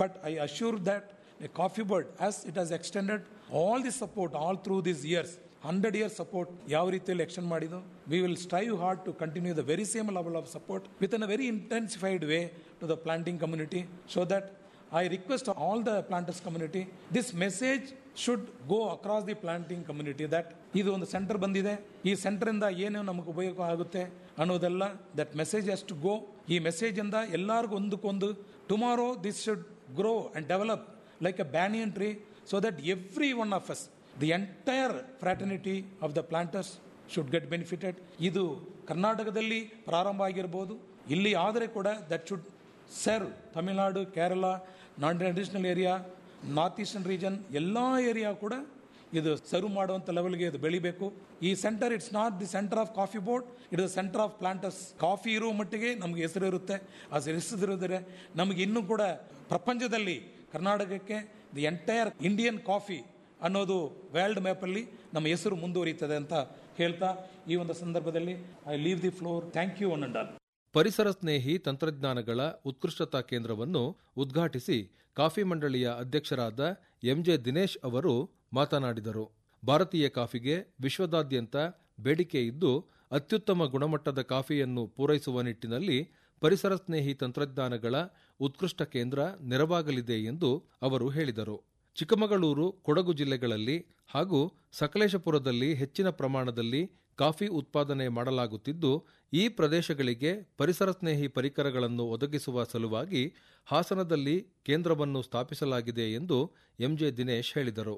But I assure that a coffee bird, as it has extended all the support all through these years, 100 years support ಯಾವ ರೀತಿಯಲ್ಲಿ extend ಮಾಡಿದ್ದು we will strive hard to continue the very same level of support with an a very intensified way to the planting community so that I request all the planters community, this message should go across the planting community that ಇದು ಒಂದು centre ಬಂದಿದೆ ಈ ಸೆಂಟರಿಂದ ಏನೇನು ನಮಗೆ ಉಪಯೋಗ ಆಗುತ್ತೆ ಅನ್ನೋದೆಲ್ಲ that message has to go ಈ ಮೆಸೇಜಿಂದ ಎಲ್ಲರಿಗೂ ಒಂದಕ್ಕೊಂದು tomorrow this should grow and develop like a banyan tree so that every one of us the entire fraternity of the planters should get benefited ಇದು ಕರ್ನಾಟಕದಲ್ಲಿ ಪ್ರಾರಂಭ ಆಗಿರ್ಬೋದು ಇಲ್ಲಿ ಆದರೆ ಕೂಡ that should serve Tamil Nadu Kerala non traditional area north eastern region ಎಲ್ಲ area ಕೂಡ ಇದು ಸರ್ವ್ ಮಾಡುವಂಥ ಲೆವೆಲ್ಗೆ ಇದು ಬೆಳಿಬೇಕು ಈ centre it's not the centre of coffee board it is centre of planters coffee ಇರುವ ಮಟ್ಟಿಗೆ ನಮಗೆ ಹೆಸರು ಇರುತ್ತೆ ಆ ಹೆಸರಿದ್ರೆ ನಮಗೆ ಇನ್ನೂ ಕೂಡ ಪ್ರಪಂಚದಲ್ಲಿ ಕರ್ನಾಟಕಕ್ಕೆ ದಿ ಎಂಟೈರ್ ಇಂಡಿಯನ್ ಕಾಫಿ ಅನ್ನೋದು ವರ್ಲ್ಡ್ ಮ್ಯಾಪಲ್ಲಿ ನಮ್ಮ ಹೆಸರು ಮುಂದುವರಿಯುತ್ತದೆ ಅಂತ ಹೇಳ್ತಾ ಈ ಒಂದು ಸಂದರ್ಭದಲ್ಲಿ I leave the floor thank you one and all ಪರಿಸರ ಸ್ನೇಹಿ ತಂತ್ರಜ್ಞಾನಗಳ ಉತ್ಕೃಷ್ಟತಾ ಕೇಂದ್ರವನ್ನು ಉದ್ಘಾಟಿಸಿ ಕಾಫಿ ಮಂಡಳಿಯ ಅಧ್ಯಕ್ಷರಾದ ಎಂಜೆ ದಿನೇಶ್ ಅವರು ಮಾತನಾಡಿದರು ಭಾರತೀಯ ಕಾಫಿಗೆ ವಿಶ್ವದಾದ್ಯಂತ ಬೇಡಿಕೆ ಇದ್ದು ಅತ್ಯುತ್ತಮ ಗುಣಮಟ್ಟದ ಕಾಫಿಯನ್ನು ಪೂರೈಸುವ ನಿಟ್ಟಿನಲ್ಲಿ ಪರಿಸರ ಸ್ನೇಹಿ ತಂತ್ರಜ್ಞಾನಗಳ ಉತ್ಕೃಷ್ಟ ಕೇಂದ್ರ ನೆರವಾಗಲಿದೆ ಎಂದು ಅವರು ಹೇಳಿದರು ಚಿಕ್ಕಮಗಳೂರು ಕೊಡಗು ಜಿಲ್ಲೆಗಳಲ್ಲಿ ಹಾಗೂ ಸಕಲೇಶಪುರದಲ್ಲಿ ಹೆಚ್ಚಿನ ಪ್ರಮಾಣದಲ್ಲಿ ಕಾಫಿ ಉತ್ಪಾದನೆ ಮಾಡಲಾಗುತ್ತಿದ್ದು ಈ ಪ್ರದೇಶಗಳಿಗೆ ಪರಿಸರ ಸ್ನೇಹಿ ಪರಿಕರಗಳನ್ನು ಒದಗಿಸುವ ಸಲುವಾಗಿ ಹಾಸನದಲ್ಲಿ ಕೇಂದ್ರವನ್ನು ಸ್ಥಾಪಿಸಲಾಗಿದೆ ಎಂದು ಎಂಜೆ ದಿನೇಶ್ ಹೇಳಿದರು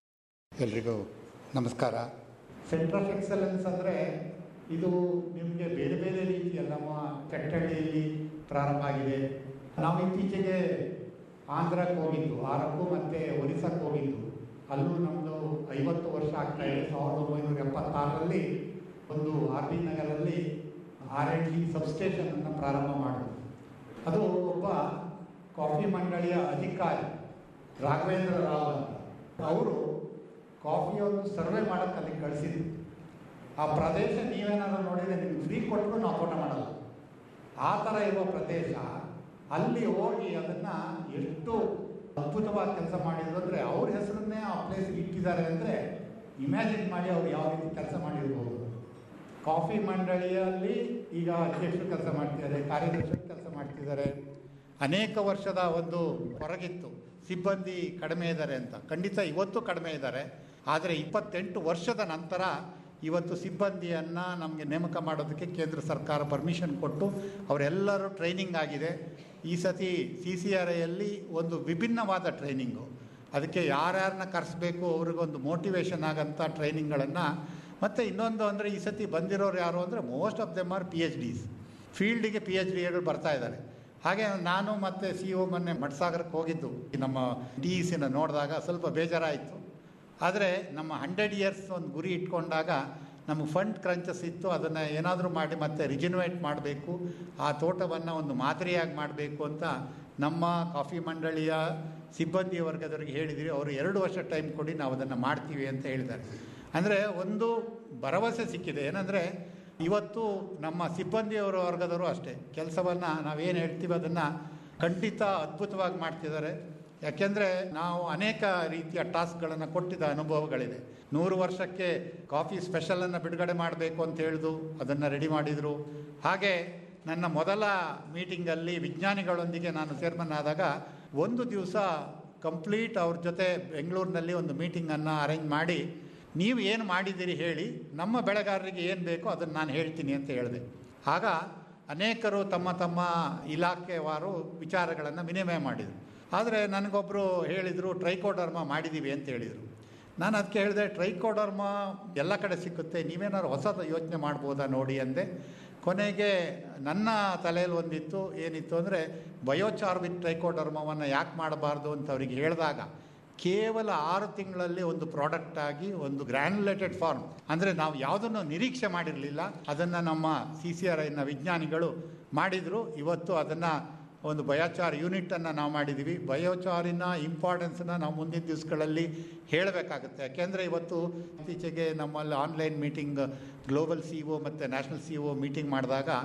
ಎಲ್ರಿಗೂ ನಮಸ್ಕಾರ ಸೆಂಟರ್ ಆಫ್ ಎಕ್ಸಲೆನ್ಸ್ ಅಂದರೆ ಇದು ನಿಮಗೆ ಬೇರೆ ಬೇರೆ ರೀತಿಯ ನಮ್ಮ ಕೆಟ್ಟಳ್ಳಿಯಲ್ಲಿ ಪ್ರಾರಂಭ ಆಗಿದೆ ನಾವು ಇತ್ತೀಚೆಗೆ ಆಂಧ್ರಕ್ಕೆ ಹೋಗಿದ್ದು ಆರಕ್ಕೂ ಮತ್ತು ಒರಿಸ್ಸಾಕ್ಕೆ ಹೋಗಿದ್ದು ಅಲ್ಲೂ ನಮ್ಮದು ಐವತ್ತು ವರ್ಷ ಆಗ್ತಾ ಇದೆ ಸಾವಿರದ ಒಂಬೈನೂರ ಎಪ್ಪತ್ತಾರರಲ್ಲಿ ಒಂದು ಆರ್ ಬಿ ನಗರಲ್ಲಿ ಆರ್ ಎನ್ ಡಿ ಸಬ್ಸ್ಟೇಷನನ್ನು ಪ್ರಾರಂಭ ಮಾಡಿದ್ರು ಅದು ಒಬ್ಬ ಕಾಫಿ ಮಂಡಳಿಯ ಅಧಿಕಾರಿ ರಾಘವೇಂದ್ರ ರಾವ್ ಅಂತ ಅವರು ಕಾಫಿಯನ್ನು ಸರ್ವೆ ಮಾಡೋಕ್ಕೆ ಅಲ್ಲಿಗೆ ಕಳಿಸಿದ್ರು ಆ ಪ್ರದೇಶ ನೀವೇನಾದ್ರು ನೋಡಿದರೆ ನಿಮ್ಗೆ ಫ್ರೀ ಕೊಟ್ಟರು ನಾವು ತೋಟ ಮಾಡಲ್ಲ ಆ ಥರ ಇರುವ ಪ್ರದೇಶ ಅಲ್ಲಿ ಹೋಗಿ ಅದನ್ನು ಎಷ್ಟು ಅದ್ಭುತವಾಗಿ ಕೆಲಸ ಮಾಡಿದ್ರು ಅಂದರೆ ಅವ್ರ ಹೆಸರನ್ನೇ ಆ ಪ್ಲೇಸ್ಗೆ ಇಟ್ಟಿದ್ದಾರೆ ಅಂದರೆ ಇಮ್ಯಾಜಿನ್ ಮಾಡಿ ಅವ್ರು ಯಾವ ರೀತಿ ಕೆಲಸ ಮಾಡಿರ್ಬೋದು ಕಾಫಿ ಮಂಡಳಿಯಲ್ಲಿ ಈಗ ಅಧ್ಯಕ್ಷರು ಕೆಲಸ ಮಾಡ್ತಿದ್ದಾರೆ ಕಾರ್ಯದರ್ಶಿ ಕೆಲಸ ಮಾಡ್ತಿದ್ದಾರೆ ಅನೇಕ ವರ್ಷದ ಒಂದು ಹೊರಗಿತ್ತು ಸಿಬ್ಬಂದಿ ಕಡಿಮೆ ಇದ್ದಾರೆ ಅಂತ ಖಂಡಿತ ಇವತ್ತು ಕಡಿಮೆ ಇದ್ದಾರೆ ಆದರೆ ಇಪ್ಪತ್ತೆಂಟು ವರ್ಷದ ನಂತರ ಇವತ್ತು ಸಿಬ್ಬಂದಿಯನ್ನು ನಮಗೆ ನೇಮಕ ಮಾಡೋದಕ್ಕೆ ಕೇಂದ್ರ ಸರ್ಕಾರ ಪರ್ಮಿಷನ್ ಕೊಟ್ಟು ಅವರೆಲ್ಲರೂ ಟ್ರೈನಿಂಗ್ ಆಗಿದೆ ಈ ಸತಿ ಸಿ ಸಿ ಆರ್ ಐಯಲ್ಲಿ ಒಂದು ವಿಭಿನ್ನವಾದ ಟ್ರೈನಿಂಗು ಅದಕ್ಕೆ ಯಾರ್ಯಾರನ್ನ ಕರೆಸ್ಬೇಕು ಅವ್ರಿಗೊಂದು ಮೋಟಿವೇಶನ್ ಆಗೋಂಥ ಟ್ರೈನಿಂಗ್ಗಳನ್ನು ಮತ್ತು ಇನ್ನೊಂದು ಅಂದರೆ ಈ ಸತಿ ಬಂದಿರೋರು ಯಾರು ಅಂದರೆ most of them are P H Ds ಫೀಲ್ಡಿಗೆ ಪಿ ಎಚ್ ಡಿಗಳು ಬರ್ತಾ ಇದ್ದಾರೆ ಹಾಗೆ ನಾನು ಮತ್ತು ಸಿ ಒ ಮೊನ್ನೆ ಮಟ್ಸಾಗರಕ್ಕೆ ಹೋಗಿದ್ದು ನಮ್ಮ ಡಿ ಇ ಸಿನ ನೋಡಿದಾಗ ಸ್ವಲ್ಪ ಬೇಜಾರಾಯಿತು ಆದರೆ ನಮ್ಮ ಹಂಡ್ರೆಡ್ ಇಯರ್ಸ್ ಒಂದು ಗುರಿ ಇಟ್ಕೊಂಡಾಗ ನಮಗೆ ಫಂಡ್ ಕ್ರಂಚಸ್ ಇತ್ತು ಅದನ್ನು ಏನಾದರೂ ಮಾಡಿ ಮತ್ತೆ ರಿಜಿನವೇಟ್ ಮಾಡಬೇಕು ಆ ತೋಟವನ್ನು ಒಂದು ಮಾದರಿಯಾಗಿ ಮಾಡಬೇಕು ಅಂತ ನಮ್ಮ ಕಾಫಿ ಮಂಡಳಿಯ ಸಿಬ್ಬಂದಿ ವರ್ಗದವರಿಗೆ ಹೇಳಿದಿರಿ ಅವರು ಎರಡು ವರ್ಷ ಟೈಮ್ ಕೊಡಿ ನಾವು ಅದನ್ನು ಮಾಡ್ತೀವಿ ಅಂತ ಹೇಳಿದ್ದಾರೆ ಅಂದರೆ ಒಂದು ಭರವಸೆ ಸಿಕ್ಕಿದೆ ಏನಂದರೆ ಇವತ್ತು ನಮ್ಮ ಸಿಬ್ಬಂದಿಯವರ ವರ್ಗದವರು ಅಷ್ಟೇ ಕೆಲಸವನ್ನು ನಾವೇನು ಹೇಳ್ತೀವಿ ಅದನ್ನು ಖಂಡಿತ ಅದ್ಭುತವಾಗಿ ಮಾಡ್ತಿದ್ದಾರೆ ಯಾಕೆಂದರೆ ನಾವು ಅನೇಕ ರೀತಿಯ ಟಾಸ್ಕ್ಗಳನ್ನು ಕೊಟ್ಟಿದ್ದ ಅನುಭವಗಳಿದೆ ನೂರು ವರ್ಷಕ್ಕೆ ಕಾಫಿ ಸ್ಪೆಷಲನ್ನು ಬಿಡುಗಡೆ ಮಾಡಬೇಕು ಅಂತ ಹೇಳಿದು ಅದನ್ನು ರೆಡಿ ಮಾಡಿದರು ಹಾಗೆ ನನ್ನ ಮೊದಲ ಮೀಟಿಂಗಲ್ಲಿ ವಿಜ್ಞಾನಿಗಳೊಂದಿಗೆ ನಾನು ಚೇರ್ಮನ್ ಆದಾಗ ಒಂದು ದಿವಸ ಕಂಪ್ಲೀಟ್ ಅವ್ರ ಜೊತೆ ಬೆಂಗಳೂರಿನಲ್ಲಿ ಒಂದು ಮೀಟಿಂಗನ್ನು ಅರೇಂಜ್ ಮಾಡಿ ನೀವು ಏನು ಮಾಡಿದ್ದೀರಿ ಹೇಳಿ ನಮ್ಮ ಬೆಳೆಗಾರರಿಗೆ ಏನು ಬೇಕೋ ಅದನ್ನು ನಾನು ಹೇಳ್ತೀನಿ ಅಂತ ಹೇಳಿದೆ ಆಗ ಅನೇಕರು ತಮ್ಮ ತಮ್ಮ ಇಲಾಖೆವಾರು ವಿಚಾರಗಳನ್ನು ವಿನಿಮಯ ಮಾಡಿದರು ಆದರೆ ನನಗೊಬ್ಬರು ಹೇಳಿದರು ಟ್ರೈಕೋಡರ್ಮ ಮಾಡಿದ್ದೀವಿ ಅಂತ ಹೇಳಿದರು ನಾನು ಅದಕ್ಕೆ ಹೇಳಿದೆ ಟ್ರೈಕೋಡರ್ಮ ಎಲ್ಲ ಕಡೆ ಸಿಕ್ಕುತ್ತೆ ನೀವೇನಾದ್ರು ಹೊಸದು ಯೋಚನೆ ಮಾಡ್ಬೋದಾ ನೋಡಿ ಅಂದೆ ಕೊನೆಗೆ ನನ್ನ ತಲೆಯಲ್ಲಿ ಒಂದಿತ್ತು ಏನಿತ್ತು ಅಂದರೆ ಬಯೋಚಾರ್ವಿಕ್ ಟ್ರೈಕೋಡರ್ಮವನ್ನು ಯಾಕೆ ಮಾಡಬಾರ್ದು ಅಂತ ಅವರಿಗೆ ಹೇಳಿದಾಗ ಕೇವಲ ಆರು ತಿಂಗಳಲ್ಲಿ ಒಂದು ಪ್ರಾಡಕ್ಟ್ ಆಗಿ ಒಂದು ಗ್ರ್ಯಾನ್ಯುಲೇಟೆಡ್ ಫಾರ್ಮ್ ಅಂದರೆ ನಾವು ಯಾವುದನ್ನು ನಿರೀಕ್ಷೆ ಮಾಡಿರಲಿಲ್ಲ ಅದನ್ನು ನಮ್ಮ ಸಿ ಸಿ ಆರ್ ಐನ ವಿಜ್ಞಾನಿಗಳು ಮಾಡಿದರು ಇವತ್ತು ಅದನ್ನು ಒಂದು ಬಯೋಚಾರ್ ಯೂನಿಟನ್ನು ನಾವು ಮಾಡಿದ್ದೀವಿ ಬಯೋಚಾರಿನ ಇಂಪಾರ್ಟೆನ್ಸನ್ನು ನಾವು ಮುಂದಿನ ದಿವಸಗಳಲ್ಲಿ ಹೇಳಬೇಕಾಗುತ್ತೆ ಯಾಕೆಂದರೆ ಇವತ್ತು ಇತ್ತೀಚೆಗೆ ನಮ್ಮಲ್ಲಿ online meeting global C O ಮತ್ತು ನ್ಯಾಷನಲ್ ಸಿ ಒ ಮೀಟಿಂಗ್ ಮಾಡಿದಾಗ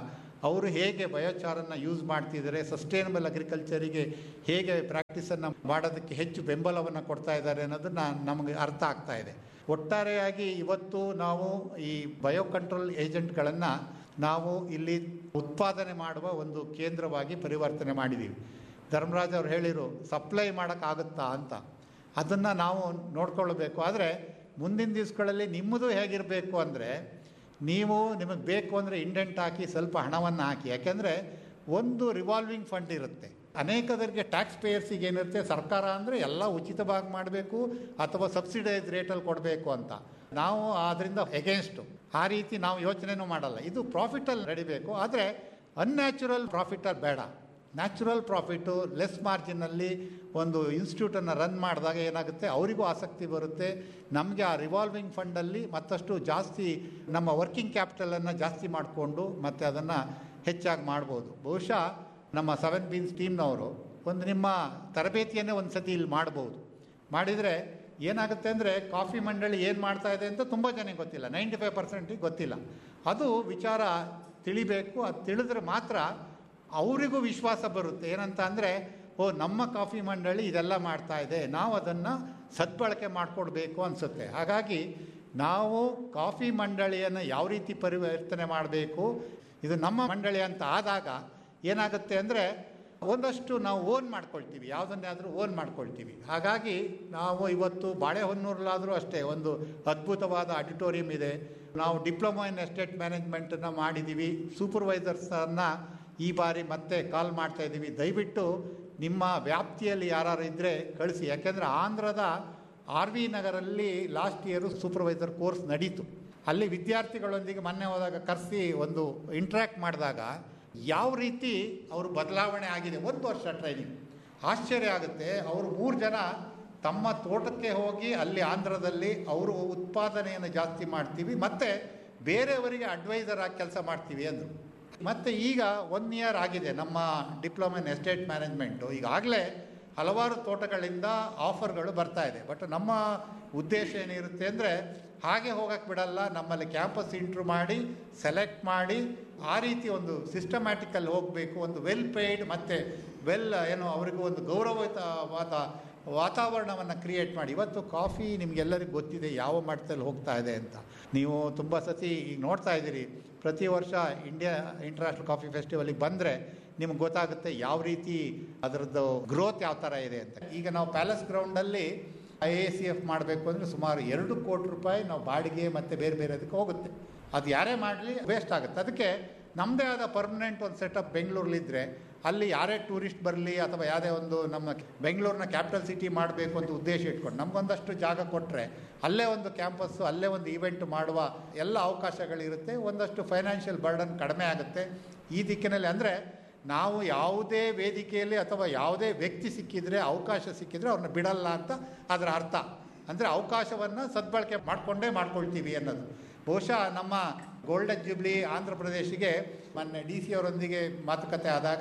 ಅವರು ಹೇಗೆ ಬಯೋಚಾರನ್ನು ಯೂಸ್ ಮಾಡ್ತಿದ್ದಾರೆ ಸಸ್ಟೈನಬಲ್ ಅಗ್ರಿಕಲ್ಚರಿಗೆ ಹೇಗೆ ಪ್ರಾಕ್ಟೀಸನ್ನು ಮಾಡೋದಕ್ಕೆ ಹೆಚ್ಚು ಬೆಂಬಲವನ್ನು ಕೊಡ್ತಾ ಇದ್ದಾರೆ ಅನ್ನೋದನ್ನು ನಮಗೆ ಅರ್ಥ ಆಗ್ತಾ ಇದೆ ಒಟ್ಟಾರೆಯಾಗಿ ಇವತ್ತು ನಾವು ಈ ಬಯೋ ಕಂಟ್ರೋಲ್ ಏಜೆಂಟ್ಗಳನ್ನು ನಾವು ಇಲ್ಲಿ ಉತ್ಪಾದನೆ ಮಾಡುವ ಒಂದು ಕೇಂದ್ರವಾಗಿ ಪರಿವರ್ತನೆ ಮಾಡಿದ್ದೀವಿ ಧರ್ಮರಾಜ್ ಅವ್ರು ಹೇಳಿರು ಸಪ್ಲೈ ಮಾಡೋಕ್ಕಾಗುತ್ತಾ ಅಂತ ಅದನ್ನು ನಾವು ನೋಡ್ಕೊಳ್ಬೇಕು ಆದರೆ ಮುಂದಿನ ದಿವಸಗಳಲ್ಲಿ ನಿಮ್ಮದು ಹೇಗಿರಬೇಕು ಅಂದರೆ ನೀವು ನಿಮಗೆ ಬೇಕು ಅಂದರೆ ಇಂಡೆಂಟ್ ಹಾಕಿ ಸ್ವಲ್ಪ ಹಣವನ್ನು ಹಾಕಿ ಯಾಕೆಂದರೆ ಒಂದು ರಿವಾಲ್ವಿಂಗ್ ಫಂಡ್ ಇರುತ್ತೆ ಅನೇಕದರಿಗೆ ಟ್ಯಾಕ್ಸ್ ಪೇಯರ್ಸಿಗೆ ಏನಿರುತ್ತೆ ಸರ್ಕಾರ ಅಂದರೆ ಎಲ್ಲ ಉಚಿತವಾಗಿ ಮಾಡಬೇಕು ಅಥವಾ ಸಬ್ಸಿಡೈಸ್ ರೇಟಲ್ಲಿ ಕೊಡಬೇಕು ಅಂತ ನಾವು ಅದರಿಂದ ಎಗೇನ್ಸ್ಟು ಆ ರೀತಿ ನಾವು ಯೋಚನೆನೂ ಮಾಡಲ್ಲ ಇದು ಪ್ರಾಫಿಟಲ್ಲಿ ನಡಿಬೇಕು ಆದರೆ ಅನ್ಯಾಚುರಲ್ ಪ್ರಾಫಿಟಲ್ಲಿ ಬೇಡ ನ್ಯಾಚುರಲ್ ಪ್ರಾಫಿಟು ಲೆಸ್ ಮಾರ್ಜಿನಲ್ಲಿ ಒಂದು ಇನ್ಸ್ಟಿಟ್ಯೂಟನ್ನು ರನ್ ಮಾಡಿದಾಗ ಏನಾಗುತ್ತೆ ಅವರಿಗೂ ಆಸಕ್ತಿ ಬರುತ್ತೆ ನಮಗೆ ಆ ರಿವಾಲ್ವಿಂಗ್ ಫಂಡಲ್ಲಿ ಮತ್ತಷ್ಟು ಜಾಸ್ತಿ ನಮ್ಮ ವರ್ಕಿಂಗ್ ಕ್ಯಾಪಿಟಲನ್ನು ಜಾಸ್ತಿ ಮಾಡಿಕೊಂಡು ಮತ್ತು ಅದನ್ನು ಹೆಚ್ಚಾಗಿ ಮಾಡ್ಬೋದು ಬಹುಶಃ ನಮ್ಮ ಸೆವೆನ್ ಬೀನ್ಸ್ ಟೀಮ್ನವರು ಒಂದು ನಿಮ್ಮ ತರಬೇತಿಯನ್ನೇ ಒಂದು ಸತಿ ಇಲ್ಲಿ ಮಾಡ್ಬೋದು ಮಾಡಿದರೆ ಏನಾಗುತ್ತೆ ಅಂದರೆ ಕಾಫಿ ಮಂಡಳಿ ಏನು ಮಾಡ್ತಾ ಇದೆ ಅಂತ ತುಂಬ ಜನಕ್ಕೆ ಗೊತ್ತಿಲ್ಲ ನೈಂಟಿ ಫೈವ್ ಪರ್ಸೆಂಟಿಗೆ ಗೊತ್ತಿಲ್ಲ ಅದು ವಿಚಾರ ತಿಳಿಬೇಕು ಅದು ತಿಳಿದ್ರೆ ಮಾತ್ರ ಅವರಿಗೂ ವಿಶ್ವಾಸ ಬರುತ್ತೆ ಏನಂತ ಅಂದರೆ ಓ ನಮ್ಮ ಕಾಫಿ ಮಂಡಳಿ ಇದೆಲ್ಲ ಮಾಡ್ತಾ ಇದೆ ನಾವು ಅದನ್ನು ಸದ್ಬಳಕೆ ಮಾಡಿಕೊಡ್ಬೇಕು ಅನಿಸುತ್ತೆ ಹಾಗಾಗಿ ನಾವು ಕಾಫಿ ಮಂಡಳಿಯನ್ನು ಯಾವ ರೀತಿ ಪರಿವರ್ತನೆ ಮಾಡಬೇಕು ಇದು ನಮ್ಮ ಮಂಡಳಿ ಅಂತ ಆದಾಗ ಏನಾಗುತ್ತೆ ಅಂದರೆ ಒಂದಷ್ಟು ನಾವು ಓನ್ ಮಾಡ್ಕೊಳ್ತೀವಿ ಯಾವುದನ್ನೇ ಓನ್ ಮಾಡ್ಕೊಳ್ತೀವಿ ಹಾಗಾಗಿ ನಾವು ಇವತ್ತು ಬಾಳೆಹೊನ್ನೂರಲ್ಲಾದರೂ ಅಷ್ಟೇ ಒಂದು ಅದ್ಭುತವಾದ ಆಡಿಟೋರಿಯಂ ಇದೆ ನಾವು ಡಿಪ್ಲೊಮಾ ಇನ್ ಎಸ್ಟೇಟ್ ಮ್ಯಾನೇಜ್ಮೆಂಟನ್ನು ಮಾಡಿದ್ದೀವಿ ಸೂಪರ್ವೈಸರ್ಸನ್ನು ಈ ಬಾರಿ ಮತ್ತೆ ಕಾಲ್ ಮಾಡ್ತಾ ಇದ್ದೀವಿ ದಯವಿಟ್ಟು ನಿಮ್ಮ ವ್ಯಾಪ್ತಿಯಲ್ಲಿ ಯಾರು ಇದ್ದರೆ ಕಳಿಸಿ ಯಾಕೆಂದರೆ ಆಂಧ್ರದ ಆರ್ ವಿ ನಗರಲ್ಲಿ ಲಾಸ್ಟ್ ಇಯರು ಸೂಪರ್ವೈಸರ್ ಕೋರ್ಸ್ ನಡೀತು ಅಲ್ಲಿ ವಿದ್ಯಾರ್ಥಿಗಳೊಂದಿಗೆ ಮೊನ್ನೆ ಹೋದಾಗ ಕರೆಸಿ ಒಂದು ಇಂಟ್ರ್ಯಾಕ್ಟ್ ಮಾಡಿದಾಗ ಯಾವ ರೀತಿ ಅವರು ಬದಲಾವಣೆ ಆಗಿದೆ ಒಂದು ವರ್ಷ ಟ್ರೈನಿಂಗ್ ಆಶ್ಚರ್ಯ ಆಗುತ್ತೆ ಅವರು ಮೂರು ಜನ ತಮ್ಮ ತೋಟಕ್ಕೆ ಹೋಗಿ ಅಲ್ಲಿ ಆಂಧ್ರದಲ್ಲಿ ಅವರು ಉತ್ಪಾದನೆಯನ್ನು ಜಾಸ್ತಿ ಮಾಡ್ತೀವಿ ಮತ್ತು ಬೇರೆಯವರಿಗೆ ಅಡ್ವೈಸರ್ ಆಗಿ ಕೆಲಸ ಮಾಡ್ತೀವಿ ಅಂದರು ಮತ್ತು ಈಗ ಒನ್ ಇಯರ್ ಆಗಿದೆ ನಮ್ಮ ಡಿಪ್ಲೊಮಾ ಇನ್ ಎಸ್ಟೇಟ್ ಮ್ಯಾನೇಜ್ಮೆಂಟು ಈಗಾಗಲೇ ಹಲವಾರು ತೋಟಗಳಿಂದ ಆಫರ್ಗಳು ಬರ್ತಾ ಇದೆ ಬಟ್ ನಮ್ಮ ಉದ್ದೇಶ ಏನಿರುತ್ತೆ ಅಂದರೆ ಹಾಗೆ ಹೋಗಕ್ಕೆ ಬಿಡಲ್ಲ ನಮ್ಮಲ್ಲಿ ಕ್ಯಾಂಪಸ್ ಇಂಟ್ರು ಮಾಡಿ ಸೆಲೆಕ್ಟ್ ಮಾಡಿ ಆ ರೀತಿ ಒಂದು ಸಿಸ್ಟಮ್ಯಾಟಿಕಲ್ಲಿ ಹೋಗಬೇಕು ಒಂದು ವೆಲ್ ಪೇಯ್ಡ್ ಮತ್ತು ವೆಲ್ ಏನು ಅವರಿಗೂ ಒಂದು ಗೌರವಯುತವಾದ ವಾತಾವರಣವನ್ನು ಕ್ರಿಯೇಟ್ ಮಾಡಿ ಇವತ್ತು ಕಾಫಿ ನಿಮಗೆಲ್ಲರಿಗೂ ಗೊತ್ತಿದೆ ಯಾವ ಮಟ್ಟದಲ್ಲಿ ಹೋಗ್ತಾ ಇದೆ ಅಂತ ನೀವು ತುಂಬ ಸತಿ ಈಗ ನೋಡ್ತಾ ಇದ್ದೀರಿ ಪ್ರತಿ ವರ್ಷ ಇಂಡಿಯಾ ಇಂಟರ್ನ್ಯಾಷನಲ್ ಕಾಫಿ ಫೆಸ್ಟಿವಲಿಗೆ ಬಂದರೆ ನಿಮ್ಗೆ ಗೊತ್ತಾಗುತ್ತೆ ಯಾವ ರೀತಿ ಅದರದ್ದು ಗ್ರೋತ್ ಯಾವ ಥರ ಇದೆ ಅಂತ ಈಗ ನಾವು ಪ್ಯಾಲೇಸ್ ಗ್ರೌಂಡಲ್ಲಿ ಐ ಎ ಸಿ ಎಫ್ ಮಾಡಬೇಕು ಅಂದರೆ ಸುಮಾರು ಎರಡು ಕೋಟಿ ರೂಪಾಯಿ ನಾವು ಬಾಡಿಗೆ ಮತ್ತು ಬೇರೆ ಬೇರೆ ಅದಕ್ಕೆ ಹೋಗುತ್ತೆ ಅದು ಯಾರೇ ಮಾಡಲಿ ವೇಸ್ಟ್ ಆಗುತ್ತೆ ಅದಕ್ಕೆ ನಮ್ಮದೇ ಆದ ಪರ್ಮನೆಂಟ್ ಒಂದು ಸೆಟಪ್ ಬೆಂಗಳೂರಲ್ಲಿದ್ದರೆ ಅಲ್ಲಿ ಯಾರೇ ಟೂರಿಸ್ಟ್ ಬರಲಿ ಅಥವಾ ಯಾವುದೇ ಒಂದು ನಮ್ಮ ಬೆಂಗಳೂರನ್ನ ಕ್ಯಾಪಿಟಲ್ ಸಿಟಿ ಮಾಡಬೇಕು ಅಂತ ಉದ್ದೇಶ ಇಟ್ಕೊಂಡು ನಮಗೊಂದಷ್ಟು ಜಾಗ ಕೊಟ್ಟರೆ ಅಲ್ಲೇ ಒಂದು ಕ್ಯಾಂಪಸ್ಸು ಅಲ್ಲೇ ಒಂದು ಈವೆಂಟ್ ಮಾಡುವ ಎಲ್ಲ ಅವಕಾಶಗಳಿರುತ್ತೆ ಒಂದಷ್ಟು ಫೈನಾನ್ಷಿಯಲ್ ಬರ್ಡನ್ ಕಡಿಮೆ ಆಗುತ್ತೆ ಈ ದಿಕ್ಕಿನಲ್ಲಿ ಅಂದರೆ ನಾವು ಯಾವುದೇ ವೇದಿಕೆಯಲ್ಲಿ ಅಥವಾ ಯಾವುದೇ ವ್ಯಕ್ತಿ ಸಿಕ್ಕಿದರೆ ಅವಕಾಶ ಸಿಕ್ಕಿದರೆ ಅವ್ರನ್ನ ಬಿಡಲ್ಲ ಅಂತ ಅದರ ಅರ್ಥ ಅಂದರೆ ಅವಕಾಶವನ್ನು ಸದ್ಬಳಕೆ ಮಾಡಿಕೊಂಡೇ ಮಾಡ್ಕೊಳ್ತೀವಿ ಅನ್ನೋದು ಬಹುಶಃ ನಮ್ಮ ಗೋಲ್ಡನ್ ಜೂಬ್ಲಿ ಆಂಧ್ರ ಪ್ರದೇಶಿಗೆ ಮೊನ್ನೆ ಡಿ ಸಿ ಅವರೊಂದಿಗೆ ಮಾತುಕತೆ ಆದಾಗ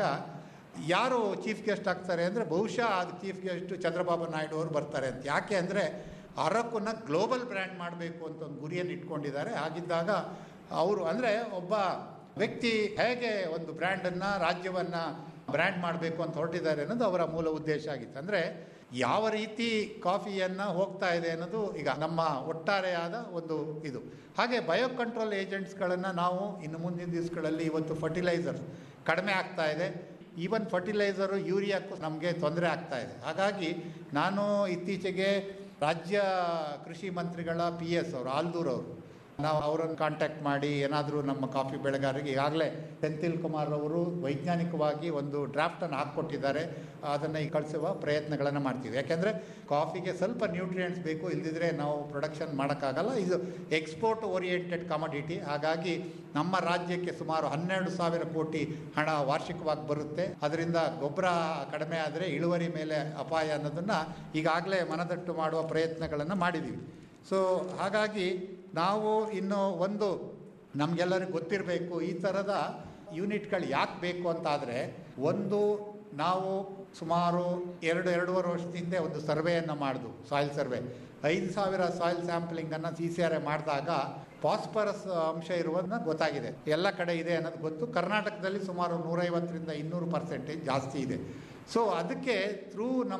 ಯಾರು ಚೀಫ್ ಗೆಸ್ಟ್ ಆಗ್ತಾರೆ ಅಂದರೆ ಬಹುಶಃ ಅದು ಚೀಫ್ ಗೆಸ್ಟು ಚಂದ್ರಬಾಬು ನಾಯ್ಡು ಅವರು ಬರ್ತಾರೆ ಅಂತ ಯಾಕೆ ಅಂದರೆ ಅರಕನ್ನ ಗ್ಲೋಬಲ್ ಬ್ರ್ಯಾಂಡ್ ಮಾಡಬೇಕು ಅಂತ ಒಂದು ಗುರಿಯನ್ನು ಇಟ್ಕೊಂಡಿದ್ದಾರೆ ಹಾಗಿದ್ದಾಗ ಅವರು ಅಂದರೆ ಒಬ್ಬ ವ್ಯಕ್ತಿ ಹೇಗೆ ಒಂದು ಬ್ರ್ಯಾಂಡನ್ನು ರಾಜ್ಯವನ್ನು ಬ್ರ್ಯಾಂಡ್ ಮಾಡಬೇಕು ಅಂತ ಹೊರಟಿದ್ದಾರೆ ಅನ್ನೋದು ಅವರ ಮೂಲ ಉದ್ದೇಶ ಆಗಿತ್ತು ಅಂದರೆ ಯಾವ ರೀತಿ ಕಾಫಿಯನ್ನು ಹೋಗ್ತಾ ಇದೆ ಅನ್ನೋದು ಈಗ ನಮ್ಮ ಒಟ್ಟಾರೆಯಾದ ಒಂದು ಇದು ಹಾಗೆ ಬಯೋ ಕಂಟ್ರೋಲ್ ಏಜೆಂಟ್ಸ್ಗಳನ್ನು ನಾವು ಇನ್ನು ಮುಂದಿನ ದಿವಸಗಳಲ್ಲಿ ಇವತ್ತು ಫರ್ಟಿಲೈಸರ್ಸ್ ಕಡಿಮೆ ಆಗ್ತಾ ಇದೆ ಈವನ್ ಫರ್ಟಿಲೈಸರು ಯೂರಿಯಾಕ್ಕೂ ನಮಗೆ ತೊಂದರೆ ಆಗ್ತಾ ಇದೆ ಹಾಗಾಗಿ ನಾನು ಇತ್ತೀಚೆಗೆ ರಾಜ್ಯ ಕೃಷಿ ಮಂತ್ರಿಗಳ ಪಿ ಎಸ್ ಅವರು ಆಲ್ದೂರ್ ಅವರು ನಾವು ಅವರನ್ನು ಕಾಂಟ್ಯಾಕ್ಟ್ ಮಾಡಿ ಏನಾದರೂ ನಮ್ಮ ಕಾಫಿ ಬೆಳೆಗಾರರಿಗೆ ಈಗಾಗಲೇ ಸೆಂಥಿಲ್ ಕುಮಾರ್ ಅವರು ವೈಜ್ಞಾನಿಕವಾಗಿ ಒಂದು ಡ್ರಾಫ್ಟನ್ನು ಹಾಕ್ಕೊಟ್ಟಿದ್ದಾರೆ ಅದನ್ನು ಈ ಕಳಿಸುವ ಪ್ರಯತ್ನಗಳನ್ನು ಮಾಡ್ತೀವಿ ಯಾಕೆಂದರೆ ಕಾಫಿಗೆ ಸ್ವಲ್ಪ ನ್ಯೂಟ್ರಿಯೆಂಟ್ಸ್ ಬೇಕು ಇಲ್ಲದಿದ್ದರೆ ನಾವು ಪ್ರೊಡಕ್ಷನ್ ಮಾಡೋಕ್ಕಾಗಲ್ಲ ಇದು ಎಕ್ಸ್ಪೋರ್ಟ್ ಓರಿಯೆಂಟೆಡ್ ಕಮೋಡಿಟಿ ಹಾಗಾಗಿ ನಮ್ಮ ರಾಜ್ಯಕ್ಕೆ ಸುಮಾರು ಹನ್ನೆರಡು ಸಾವಿರ ಕೋಟಿ ಹಣ ವಾರ್ಷಿಕವಾಗಿ ಬರುತ್ತೆ ಅದರಿಂದ ಗೊಬ್ಬರ ಕಡಿಮೆ ಆದರೆ ಇಳುವರಿ ಮೇಲೆ ಅಪಾಯ ಅನ್ನೋದನ್ನು ಈಗಾಗಲೇ ಮನದಟ್ಟು ಮಾಡುವ ಪ್ರಯತ್ನಗಳನ್ನು ಮಾಡಿದ್ದೀವಿ ಸೊ ಹಾಗಾಗಿ ನಾವು ಇನ್ನು ಒಂದು ನಮಗೆಲ್ಲರಿಗೂ ಗೊತ್ತಿರಬೇಕು ಈ ಥರದ ಯೂನಿಟ್ಗಳು ಯಾಕೆ ಬೇಕು ಅಂತಾದರೆ ಒಂದು ನಾವು ಸುಮಾರು ಎರಡು ಎರಡೂವರೆ ವರ್ಷದ ಹಿಂದೆ ಒಂದು ಸರ್ವೆಯನ್ನು ಮಾಡಿದ್ವು ಸಾಯಿಲ್ ಸರ್ವೆ ಐದು ಸಾವಿರ ಸಾಯಿಲ್ ಸ್ಯಾಂಪ್ಲಿಂಗನ್ನು ಸಿ ಸಿ ಆರ್ ಎ ಮಾಡಿದಾಗ ಫಾಸ್ಫರಸ್ ಅಂಶ ಇರುವುದನ್ನ ಗೊತ್ತಾಗಿದೆ ಎಲ್ಲ ಕಡೆ ಇದೆ ಅನ್ನೋದು ಗೊತ್ತು ಕರ್ನಾಟಕದಲ್ಲಿ ಸುಮಾರು ನೂರೈವತ್ತರಿಂದ ಇನ್ನೂರು ಪರ್ಸೆಂಟೇಜ್ ಜಾಸ್ತಿ ಇದೆ ಸೊ ಅದಕ್ಕೆ ಥ್ರೂ ನಮ್ಮ